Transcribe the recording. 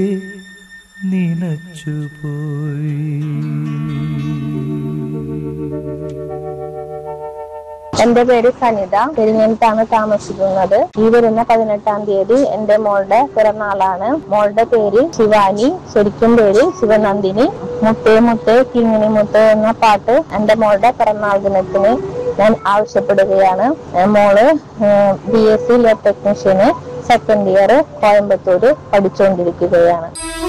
എന്റെ പേര് സനിത പെരിഞ്ഞത്താണ് താമസിക്കുന്നത് ഈ വരുന്ന പതിനെട്ടാം തീയതി എന്റെ മോളുടെ പിറന്നാളാണ് മോളുടെ പേര് ശിവാനി ശരിക്കും പേര് ശിവനന്ദിനി മുത്തേ മുത്തേ കിങ്ങിണി മുത്തേ എന്ന പാട്ട് എന്റെ മോളുടെ പിറന്നാൾ ദിനത്തിന് ഞാൻ ആവശ്യപ്പെടുകയാണ് ഏ, മോള് B S C lab technician second year Coimbatore പഠിച്ചുകൊണ്ടിരിക്കുകയാണ്